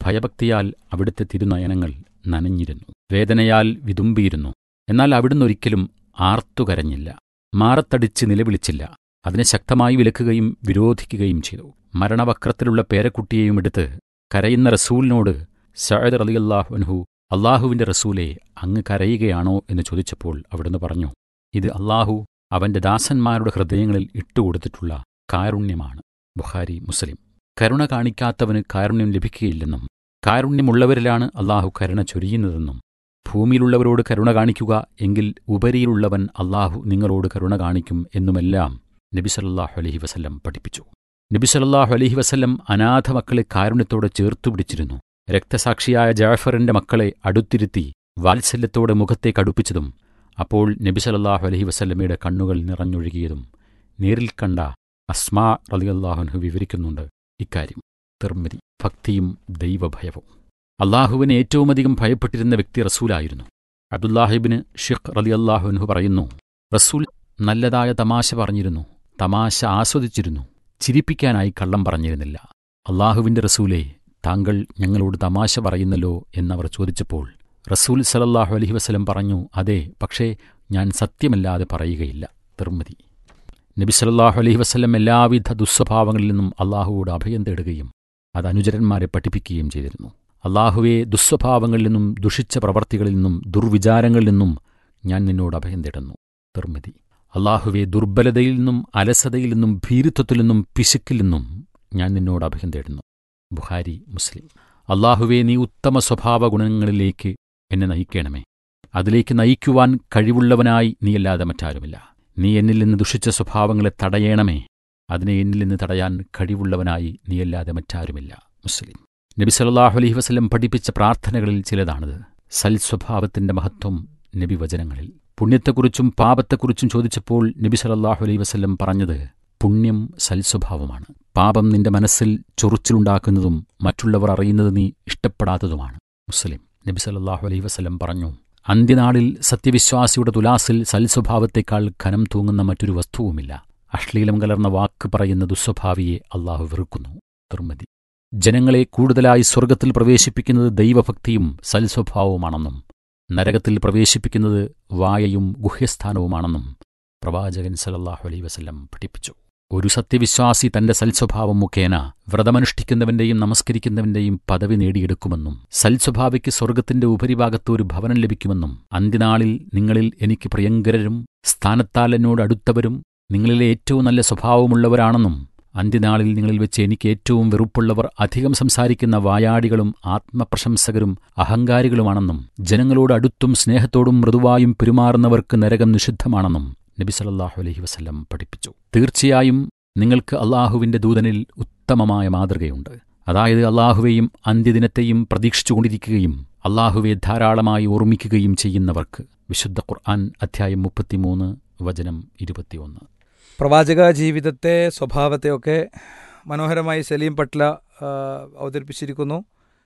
ഭയഭക്തിയാൽ അവിടുത്തെ തിരുനയനങ്ങൾ നനഞ്ഞിരുന്നു വേദനയാൽ വിതുമ്പിയിരുന്നു എന്നാൽ അവിടുന്ന് ഒരിക്കലും ആർത്തുകരഞ്ഞില്ല മാറത്തടിച്ച് നിലവിളിച്ചില്ല അതിനെ ശക്തമായി വിലക്കുകയും വിരോധിക്കുകയും ചെയ്തു മരണവക്രത്തിലുള്ള പേരക്കുട്ടിയെയും എടുത്ത് കരയുന്ന റസൂലിനോട് സഅദ് റളിയല്ലാഹു അൻഹു അള്ളാഹുവിന്റെ റസൂലെ അങ്ങ് കരയുകയാണോ എന്ന് ചോദിച്ചപ്പോൾ അവിടുന്ന് പറഞ്ഞു ഇത് അള്ളാഹു അവന്റെ ദാസന്മാരുടെ ഹൃദയങ്ങളിൽ ഇട്ടുകൊടുത്തിട്ടുള്ള കാരുണ്യമാണ് ബുഖാരി മുസ്ലിം കരുണ കാണിക്കാത്തവന് കാരുണ്യം ലഭിക്കുകയില്ലെന്നും കാരുണ്യമുള്ളവരിലാണ് അള്ളാഹു കരുണ ചൊരിയുന്നതെന്നും ഭൂമിയിലുള്ളവരോട് കരുണ കാണിക്കുക എങ്കിൽ ഉപരിയിലുള്ളവൻ അള്ളാഹു നിങ്ങളോട് കരുണ കാണിക്കും എന്നുമെല്ലാം നബി സല്ലല്ലാഹു അലൈഹി വസല്ലം പഠിപ്പിച്ചു നബി സല്ലല്ലാഹു അലൈഹി വസല്ലം അനാഥ മക്കളെ കാരുണ്യത്തോടെ ചേർത്തു പിടിച്ചിരുന്നു രക്തസാക്ഷിയായ ജാഫറിന്റെ മക്കളെ അടുത്തിരുത്തി വാത്സല്യത്തോടെ മുഖത്തേക്ക് അടുപ്പിച്ചതും അപ്പോൾ നബി സല്ലല്ലാഹു അലൈഹി വസല്ലമയുടെ കണ്ണുകൾ നിറഞ്ഞൊഴുകിയതും നേരിൽ കണ്ട അസ്മാ റളിയല്ലാഹുൻഹു വിവരിക്കുന്നുണ്ട് ഇക്കാര്യം നിർമ്മിതി ഭക്തിയും ദൈവഭയവും അള്ളാഹുവിനെ ഏറ്റവുമധികം ഭയപ്പെട്ടിരുന്ന വ്യക്തി റസൂലായിരുന്നു അബ്ദുല്ലാഹിബിന് ഷിഖ് റളിയല്ലാഹുൻഹു പറയുന്നു റസൂൽ നല്ലതായ തമാശ പറഞ്ഞിരുന്നു തമാശ ആസ്വദിച്ചിരുന്നു ചിരിപ്പിക്കാനായി കള്ളം പറഞ്ഞിരുന്നില്ല അള്ളാഹുവിന്റെ റസൂലെ താങ്കൾ ഞങ്ങളോട് തമാശ പറയുന്നല്ലോ എന്നവർ ചോദിച്ചപ്പോൾ റസൂൽ സലല്ലാഹു അലഹി വസ്ലം പറഞ്ഞു അതെ പക്ഷേ ഞാൻ സത്യമല്ലാതെ പറയുകയില്ല തിർമതി നബി സലല്ലാഹു അലഹി വസ്ലം എല്ലാവിധ ദുസ്വഭാവങ്ങളിൽ നിന്നും അള്ളാഹുവോട് അഭയം തേടുകയും അത് അനുചരന്മാരെ പഠിപ്പിക്കുകയും ചെയ്തിരുന്നു അള്ളാഹുവെ ദുസ്വഭാവങ്ങളിൽ നിന്നും ദുഷിച്ച പ്രവർത്തികളിൽ നിന്നും ദുർവിചാരങ്ങളിൽ നിന്നും ഞാൻ നിന്നോട് അഭയം തേടുന്നു തിർമതി അള്ളാഹുവെ ദുർബലതയിൽ നിന്നും അലസതയിൽ നിന്നും ഭീരുത്വത്തിൽ നിന്നും പിശുക്കിൽ നിന്നും ഞാൻ നിന്നോട് അഭയം തേടുന്നു ബുഹാരി മുസ്ലിം അള്ളാഹുവെ നീ ഉത്തമ സ്വഭാവ ഗുണങ്ങളിലേക്ക് എന്നെ നയിക്കണമേ അതിലേക്ക് നയിക്കുവാൻ കഴിവുള്ളവനായി നീയല്ലാതെ മറ്റാരുമില്ല നീ എന്നിൽ നിന്ന് ദുഷിച്ച സ്വഭാവങ്ങളെ തടയണമേ അതിനെ എന്നിൽ നിന്ന് തടയാൻ കഴിവുള്ളവനായി നീയല്ലാതെ മറ്റാരുമില്ല മുസ്ലിം നബി സല്ലല്ലാഹു അലൈഹി വസല്ലം പഠിപ്പിച്ച പ്രാർത്ഥനകളിൽ ചിലതാണിത് സൽസ്വഭാവത്തിന്റെ മഹത്വം നബി വചനങ്ങളിൽ പുണ്യത്തെക്കുറിച്ചും പാപത്തെക്കുറിച്ചും ചോദിച്ചപ്പോൾ നബി സല്ലല്ലാഹു അലൈഹി വസല്ലം പറഞ്ഞത് പുണ്യം സൽസ്വഭാവമാണ് പാപം നിന്റെ മനസ്സിൽ ചൊറിച്ചിലുണ്ടാക്കുന്നതും മറ്റുള്ളവർ അറിയുന്നത് നീ ഇഷ്ടപ്പെടാത്തതുമാണ് മുസ്ലിം നബി സല്ലല്ലാഹു അലൈഹി വസല്ലം പറഞ്ഞു അന്ത്യനാളിൽ സത്യവിശ്വാസിയുടെ തുലാസിൽ സൽസ്വഭാവത്തേക്കാൾ ഖനം തൂങ്ങുന്ന മറ്റൊരു വസ്തുവുമില്ല അശ്ലീലം കലർന്ന വാക്ക് പറയുന്ന ദുസ്വഭാവിയെ അള്ളാഹു വെറുക്കുന്നു നിർമ്മതി ജനങ്ങളെ കൂടുതലായി സ്വർഗത്തിൽ പ്രവേശിപ്പിക്കുന്നത് ദൈവഭക്തിയും സൽസ്വഭാവവുമാണെന്നും നരകത്തിൽ പ്രവേശിപ്പിക്കുന്നത് വായയും ഗുഹ്യസ്ഥാനവുമാണെന്നും പ്രവാചകൻ സലല്ലാഹു അലൈ വസല്ലം പഠിപ്പിച്ചു ഒരു സത്യവിശ്വാസി തന്റെ സൽസ്വഭാവം മുഖേന വ്രതമനുഷ്ഠിക്കുന്നവന്റെയും നമസ്കരിക്കുന്നവന്റെയും പദവി നേടിയെടുക്കുമെന്നും സൽസ്വഭാവിക്ക് സ്വർഗത്തിന്റെ ഉപരിഭാഗത്ത് ഒരു ഭവനം ലഭിക്കുമെന്നും അന്ത്യനാളിൽ നിങ്ങളിൽ എനിക്ക് പ്രിയങ്കരരും സ്ഥാനത്താൽ എന്നോട് അടുത്തവരും നിങ്ങളിലെ ഏറ്റവും നല്ല സ്വഭാവമുള്ളവരാണെന്നും അന്ത്യനാളിൽ നിങ്ങളിൽ വെച്ച് എനിക്ക് ഏറ്റവും വെറുപ്പുള്ളവർ അധികം സംസാരിക്കുന്ന വായാടികളും ആത്മപ്രശംസകരും അഹങ്കാരികളുമാണെന്നും ജനങ്ങളോട് അടുത്തും സ്നേഹത്തോടും മൃദുവായും പെരുമാറുന്നവർക്ക് നരകം നിഷിദ്ധമാണെന്നും നബി സല്ലല്ലാഹു അലൈഹി വസല്ലം പഠിപ്പിച്ചു തീർച്ചയായും നിങ്ങൾക്ക് അള്ളാഹുവിന്റെ ദൂതനിൽ ഉത്തമമായ മാതൃകയുണ്ട് അതായത് അള്ളാഹുവേയും അന്ത്യദിനത്തെയും പ്രതീക്ഷിച്ചുകൊണ്ടിരിക്കുകയും അള്ളാഹുവെ ധാരാളമായി ഓർമ്മിക്കുകയും ചെയ്യുന്നവർക്ക് വിശുദ്ധ ഖുർആൻ അധ്യായം മുപ്പത്തിമൂന്ന് വചനം ഇരുപത്തിയൊന്ന് പ്രവാചക ജീവിതത്തെ സ്വഭാവത്തെയൊക്കെ മനോഹരമായി സലീം പട്ല ആ, അവതരിപ്പിച്ചിരിക്കുന്നു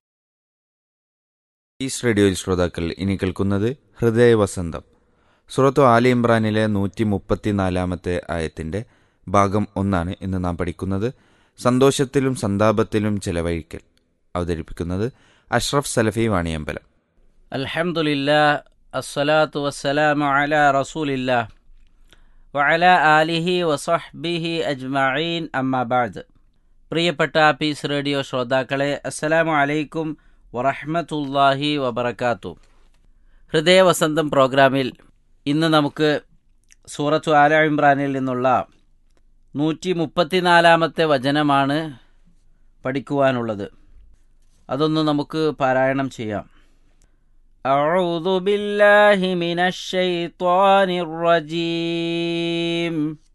ഈസ് റേഡിയോയിൽ ശ്രോതാക്കൾ ഇനി കേൾക്കുന്നത് ഹൃദയവസന്തം സുറത്തു ആലി ഇമ്രാനിലെ നൂറ്റി മുപ്പത്തിനാലാമത്തെ ആയത്തിന്റെ ഭാഗം ഒന്നാണ് ഇന്ന് നാം പഠിക്കുന്നത് സന്തോഷത്തിലും സന്താപത്തിലും ചെലവഴിക്കൽ അവതരിപ്പിക്കുന്നത് അഷ്റഫ് സലഫി വാണിയമ്പലം الحمد لله الصلاة والسلام على رسول الله وعلى آله وصحبه أجمعين أما بعد പ്രിയപ്പെട്ട പീസ് റേഡിയോ ശ്രോതാക്കളെ അസ്സലാമു അലൈക്കും വറഹ്മത്തുള്ളാഹി വബറകാത്തു ഹൃദയവസന്തം പ്രോഗ്രാമിൽ ഇന്ന് നമുക്ക് സൂറത്തു ആല ഇമ്രാനിൽ നിന്നുള്ള നൂറ്റി മുപ്പത്തിനാലാമത്തെ വചനമാണ് പഠിക്കുവാനുള്ളത് അതൊന്ന് നമുക്ക് പാരായണം ചെയ്യാം أعوذ بالله من الشيطان الرجيم